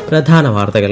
പ്രധാന വാർത്തകൾ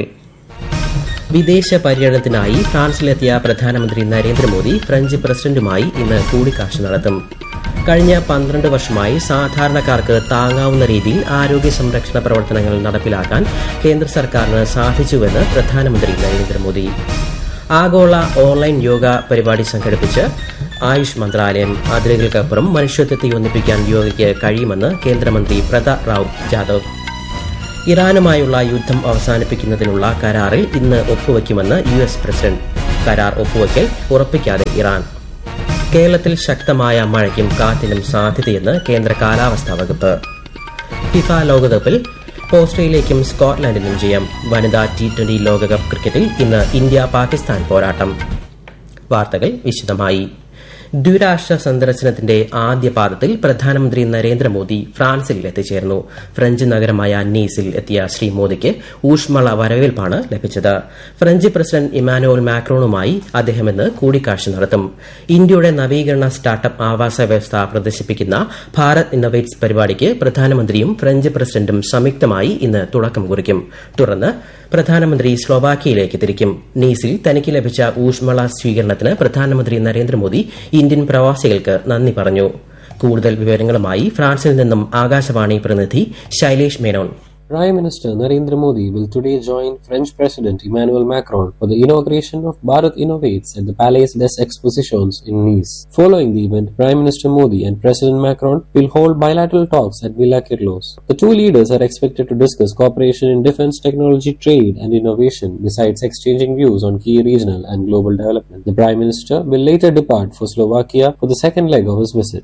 വിദേശ പര്യടനത്തിനായി ഫ്രാൻസിലെത്തിയ പ്രധാനമന്ത്രി നരേന്ദ്രമോദി ഫ്രഞ്ച് പ്രസിഡന്റുമായി ഇന്ന് കൂടിക്കാഴ്ച നടത്തും കഴിഞ്ഞ പന്ത്രണ്ട് വർഷമായി സാധാരണക്കാർക്ക് താങ്ങാവുന്ന രീതിയിൽ ആരോഗ്യ സംരക്ഷണ പ്രവർത്തനങ്ങൾ നടപ്പിലാക്കാൻ കേന്ദ്ര സർക്കാരിന് സാധിച്ചുവെന്ന് പ്രധാനമന്ത്രി നരേന്ദ്രമോദി ആഗോള ഓൺലൈൻ യോഗ പരിപാടി സംഘടിപ്പിച്ച് ആയുഷ് മന്ത്രാലയം അതിരുകൾക്കപ്പുറം മനുഷ്യത്വത്തെ ഒന്നിപ്പിക്കാൻ യോഗയ്ക്ക് കഴിയുമെന്ന് കേന്ദ്രമന്ത്രി പ്രതാപ് റാവു ജാദവ് ഇറാനുമായുള്ള യുദ്ധം അവസാനിപ്പിക്കുന്നതിനുള്ള കരാറിൽ ഇന്ന് ഒപ്പുവയ്ക്കുമെന്ന് യു എസ് പ്രസിഡന്റ് കരാർ ഒപ്പുവയ്ക്കൽ ഉറപ്പിക്കാതെ ഇറാൻ കേരളത്തിൽ ശക്തമായ മഴയ്ക്കും കാറ്റിനും സാധ്യതയെന്ന് കേന്ദ്ര കാലാവസ്ഥാ വകുപ്പ് ഫിഫ ലോകകപ്പിൽ ഓസ്ട്രേലിയയ്ക്കും സ്കോട്ട്ലൻഡിനും ജയം വനിതാ ടി ട്വന്റി ലോകകപ്പ് ക്രിക്കറ്റിൽ ഇന്ന് ഇന്ത്യ പാകിസ്ഥാൻ പോരാട്ടം വാർത്തകൾ വിശദമായി ദ്വിരാഷ്ട്ര സന്ദർശനത്തിന്റെ ആദ്യ പാദത്തിൽ പ്രധാനമന്ത്രി നരേന്ദ്രമോദി ഫ്രാൻസിൽ എത്തിച്ചേർന്നു ഫ്രഞ്ച് നഗരമായ നീസിൽ എത്തിയ ശ്രീ മോദിക്ക് ഊഷ്മള വരവേൽപ്പാണ് ലഭിച്ചത് ഫ്രഞ്ച് പ്രസിഡന്റ് ഇമാനുവൽ മാക്രോണുമായി അദ്ദേഹം ഇന്ന് കൂടിക്കാഴ്ച നടത്തും ഇന്ത്യയുടെ നവീകരണ സ്റ്റാർട്ടപ്പ് ആവാസ വ്യവസ്ഥ പ്രദർശിപ്പിക്കുന്ന ഭാരത് ഇന്നൊവേറ്റ്സ് പരിപാടിക്ക് പ്രധാനമന്ത്രിയും ഫ്രഞ്ച് പ്രസിഡന്റും സംയുക്തമായി ഇന്ന് തുടക്കം കുറിക്കും തുടർന്ന് പ്രധാനമന്ത്രി സ്ലോവാക്കിയയിലേക്ക് തിരിക്കും നീസിൽ തനിക്ക് ലഭിച്ച ഊഷ്മള സ്വീകരണത്തിന് പ്രധാനമന്ത്രി നരേന്ദ്രമോദി ഇന്ത്യൻ പ്രവാസികൾക്ക് നന്ദി പറഞ്ഞു കൂടുതൽ വിവരങ്ങളുമായി ഫ്രാൻസിൽ നിന്നും ആകാശവാണി പ്രതിനിധി Shailesh Menon Prime Minister Narendra Modi will today join French President Emmanuel Macron for the inauguration of Bharat Innovates at the Palais des Expositions in Nice. Following the event, Prime Minister Modi and President Macron will hold bilateral talks at Villa Kirlos. The two leaders are expected to discuss cooperation in defense technology, trade, and innovation, besides exchanging views on key regional and global development. The Prime Minister will later depart for Slovakia for the second leg of his visit.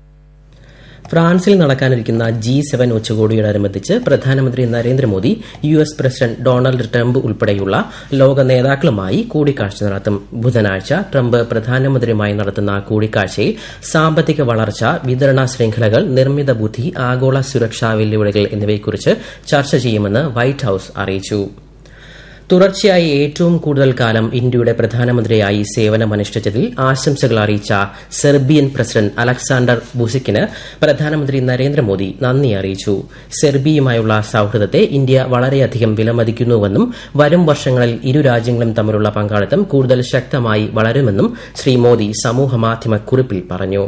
ഫ്രാൻസിൽ നടക്കാനിരിക്കുന്ന G seven ഉച്ചകോടിയോടനുബന്ധിച്ച് പ്രധാനമന്ത്രി Narendra Modi U S president Donald Trump ഉൾപ്പെടെയുള്ള ലോക നേതാക്കളുമായി കൂടിക്കാഴ്ച നടത്തും ബുധനാഴ്ച Trump പ്രധാനമന്ത്രിയുമായി നടത്തുന്ന കൂടിക്കാഴ്ചയിൽ സാമ്പത്തിക വളർച്ച വിതരണ ശൃംഖലകൾ നിർമ്മിത ബുദ്ധി ആഗോള സുരക്ഷാ വെല്ലുവിളികൾ എന്നിവയെക്കുറിച്ച് ചർച്ച ചെയ്യുമെന്ന് വൈറ്റ് ഹൌസ് അറിയിച്ചു തുടർച്ചയായി ഏറ്റവും കൂടുതൽ കാലം ഇന്ത്യയുടെ പ്രധാനമന്ത്രിയായി സേവനമനുഷ്ഠിച്ചതിൽ ആശംസകൾ അറിയിച്ച സെർബിയൻ പ്രസിഡന്റ് അലക്സാണ്ടർ ബുസിക്കിന് പ്രധാനമന്ത്രി നരേന്ദ്രമോദി നന്ദി അറിയിച്ചു സെർബിയയുമായുള്ള സൌഹൃദത്തെ ഇന്ത്യ വളരെയധികം വിലമതിക്കുന്നുവെന്നും വരും വർഷങ്ങളിൽ ഇരു രാജ്യങ്ങളും തമ്മിലുള്ള പങ്കാളിത്തം കൂടുതൽ ശക്തമായി വളരുമെന്നും ശ്രീ മോദി സമൂഹമാധ്യമ കുറിപ്പിൽ പറഞ്ഞു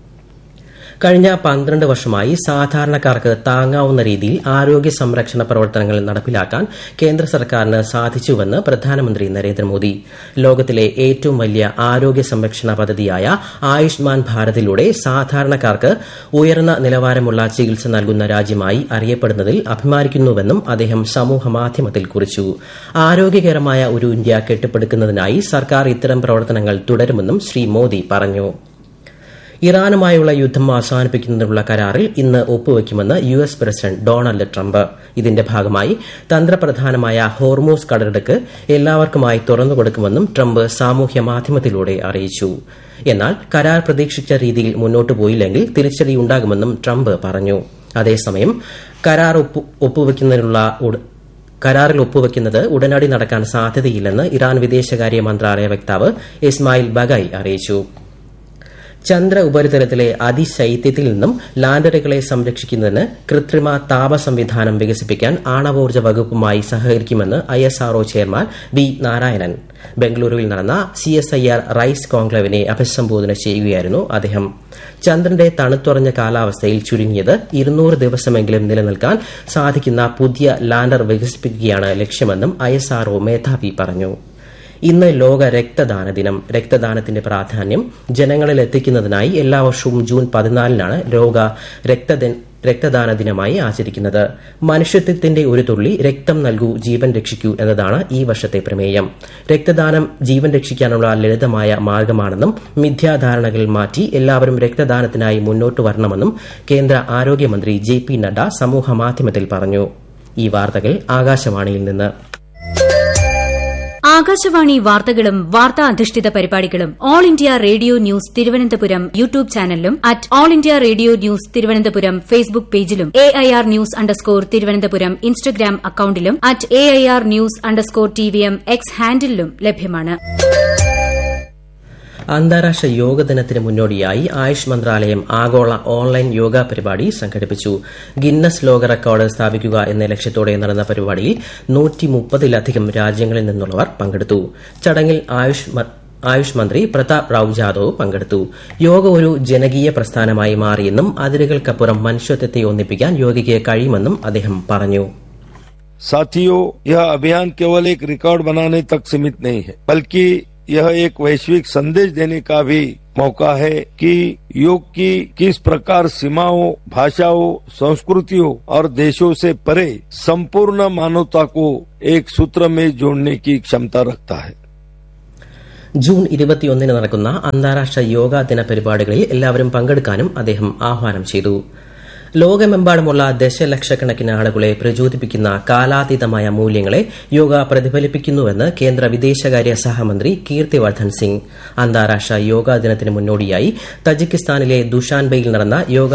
കഴിഞ്ഞ പന്ത്രണ്ട് വർഷമായി സാധാരണക്കാർക്ക് താങ്ങാവുന്ന രീതിയിൽ ആരോഗ്യ സംരക്ഷണ പ്രവർത്തനങ്ങൾ നടപ്പിലാക്കാൻ കേന്ദ്ര സർക്കാരിന് സാധിച്ചുവെന്ന് പ്രധാനമന്ത്രി നരേന്ദ്രമോദി ലോകത്തിലെ ഏറ്റവും വലിയ ആരോഗ്യ സംരക്ഷണ പദ്ധതിയായ ആയുഷ്മാൻ ഭാരതിലൂടെ സാധാരണക്കാർക്ക് ഉയർന്ന നിലവാരമുള്ള ചികിത്സ നൽകുന്ന രാജ്യമായി അറിയപ്പെടുന്നതിൽ അഭിമാനിക്കുന്നുവെന്നും അദ്ദേഹം സമൂഹമാധ്യമത്തിൽ കുറിച്ചു ആരോഗ്യകരമായ ഒരു ഇന്ത്യ കെട്ടിപ്പടുക്കുന്നതിനായി സർക്കാർ ഇത്തരം പ്രവർത്തനങ്ങൾ തുടരുമെന്നും ശ്രീ മോദി പറഞ്ഞു ഇറാനുമായുള്ള യുദ്ധം അവസാനിപ്പിക്കുന്നതിനുള്ള കരാറിൽ ഇന്ന് ഒപ്പുവയ്ക്കുമെന്ന് U S president Donald Trump ഇതിന്റെ ഭാഗമായി തന്ത്രപ്രധാനമായ ഹോർമോസ് കടലിടുക്ക് എല്ലാവർക്കുമായി തുറന്നുകൊടുക്കുമെന്നും ട്രംപ് സാമൂഹ്യ മാധ്യമത്തിലൂടെ അറിയിച്ചു എന്നാൽ കരാർ പ്രതീക്ഷിച്ച രീതിയിൽ മുന്നോട്ടു പോയില്ലെങ്കിൽ തിരിച്ചടിയുണ്ടാകുമെന്നും ട്രംപ് പറഞ്ഞു അതേസമയം കരാർ ഒപ്പുവയ്ക്കുന്നതിനുള്ള കരാറിൽ ഒപ്പുവയ്ക്കുന്നത് ഉടനടി നടക്കാൻ സാധ്യതയില്ലെന്ന് ഇറാൻ വിദേശകാര്യ മന്ത്രാലയ വക്താവ് ഇസ്മായിൽ ബഗായ് അറിയിച്ചു ചന്ദ്ര ഉപരിതലത്തിലെ അതിശൈത്യത്തിൽ നിന്നും ലാൻഡറുകളെ സംരക്ഷിക്കുന്നതിന് കൃത്രിമ താപ സംവിധാനം വികസിപ്പിക്കാൻ ആണവോർജ്ജ വകുപ്പുമായി സഹകരിക്കുമെന്ന് I S RO chairman V Narayanan ബംഗളൂരുവിൽ നടന്ന C S I R rise കോൺക്ലേവിനെ അഭിസംബോധന ചെയ്യുകയായിരുന്നു അദ്ദേഹം ചന്ദ്രന്റെ തണുത്തുറഞ്ഞ കാലാവസ്ഥയിൽ ചുരുങ്ങിയത് ഇരുന്നൂറ് ദിവസമെങ്കിലും നിലനിൽക്കാൻ സാധിക്കുന്ന പുതിയ ലാൻഡർ വികസിപ്പിക്കുകയാണ് ലക്ഷ്യമെന്നും ഐ എസ് ആർഒ മേധാവി പറഞ്ഞു ഇന്ന് ലോക രക്തദാന ദിനം രക്തദാനത്തിന്റെ പ്രാധാന്യം ജനങ്ങളിൽ എത്തിക്കുന്നതിനായി എല്ലാ വർഷവും ജൂൺ പതിനാലിനാണ് ലോക രക്തദാന ദിനമായി ആചരിക്കുന്നത് മനുഷ്യത്വത്തിന്റെ ഒരു തുള്ളി രക്തം നൽകൂ ജീവൻ രക്ഷിക്കൂ എന്നതാണ് ഈ വർഷത്തെ പ്രമേയം രക്തദാനം ജീവൻ രക്ഷിക്കാനുള്ള ലളിതമായ മാർഗമാണെന്നും മിഥ്യാധാരണകൾ മാറ്റി എല്ലാവരും രക്തദാനത്തിനായി മുന്നോട്ട് വരണമെന്നും കേന്ദ്ര ആരോഗ്യമന്ത്രി ജെ പി നഡ്ഡ സമൂഹമാധ്യമത്തിൽ പറഞ്ഞു ഈ വാർത്തകൾ ആകാശവാണിയിൽ നിന്ന് ആകാശവാണി വാർത്തകളും വാർത്താ അധിഷ്ഠിത പരിപാടികളും All India Radio news Thiruvananthapuram YouTube ചാനലിലും at All India Radio news Thiruvananthapuram Facebook പേജിലും A I R news underscore Thiruvananthapuram Instagram അക്കൌണ്ടിലും at A I R news underscore T V M X ഹാൻഡിലും ലഭ്യമാണ് അന്താരാഷ്ട്ര യോഗ ദിനത്തിന് മുന്നോടിയായി ആയുഷ് മന്ത്രാലയം ആഗോള ഓൺലൈൻ യോഗ പരിപാടി സംഘടിപ്പിച്ചു ഗിന്നസ് ലോക റെക്കോർഡ് സ്ഥാപിക്കുക എന്ന ലക്ഷ്യത്തോടെ നടന്ന പരിപാടിയിൽ നൂറ്റി മുപ്പതിലധികം രാജ്യങ്ങളിൽ നിന്നുള്ളവർ പങ്കെടുത്തു ചടങ്ങിൽ ആയുഷ് ആയുഷ് മന്ത്രി പ്രതാപ് റാവു ജാദവ് പങ്കെടുത്തു യോഗ ഒരു ജനകീയ പ്രസ്ഥാനമായി മാറിയെന്നും അതിരുകൾക്കപ്പുറം മനുഷ്യത്വത്തെ ഒന്നിപ്പിക്കാൻ യോഗയ്ക്ക് കഴിയുമെന്നും അദ്ദേഹം പറഞ്ഞു साथियों यह अभियान केवल एक रिकॉर्ड बनाने तक सीमित नहीं है बल्कि यह एक वैश्विक संदेश देने का भी मौका है कि योग की किस प्रकार सीमाओं भाषाओं संस्कृतियों और देशों से परे संपूर्ण मानवता को एक सूत्र में जोड़ने की क्षमता रखता है ജൂൺ ഇരുപത്തിയൊന്നിന് നടക്കുന്ന അന്താരാഷ്ട്ര യോഗാ ദിന പരിപാടികളിൽ എല്ലാവരും പങ്കെടുക്കാനും അദ്ദേഹം ആഹ്വാനം ചെയ്തു ലോകമെമ്പാടുമുള്ള ദശലക്ഷക്കണക്കിന് ആളുകളെ പ്രചോദിപ്പിക്കുന്ന കാലാതീതമായ മൂല്യങ്ങളെ യോഗ പ്രതിഫലിപ്പിക്കുന്നുവെന്ന് കേന്ദ്ര വിദേശകാര്യ സഹമന്ത്രി കീർത്തിവർദ്ധൻ സിംഗ് അന്താരാഷ്ട്ര യോഗാ ദിനത്തിന് മുന്നോടിയായി തജിക്കിസ്ഥാനിലെ ദുഷാൻബെയിൽ നടന്ന യോഗ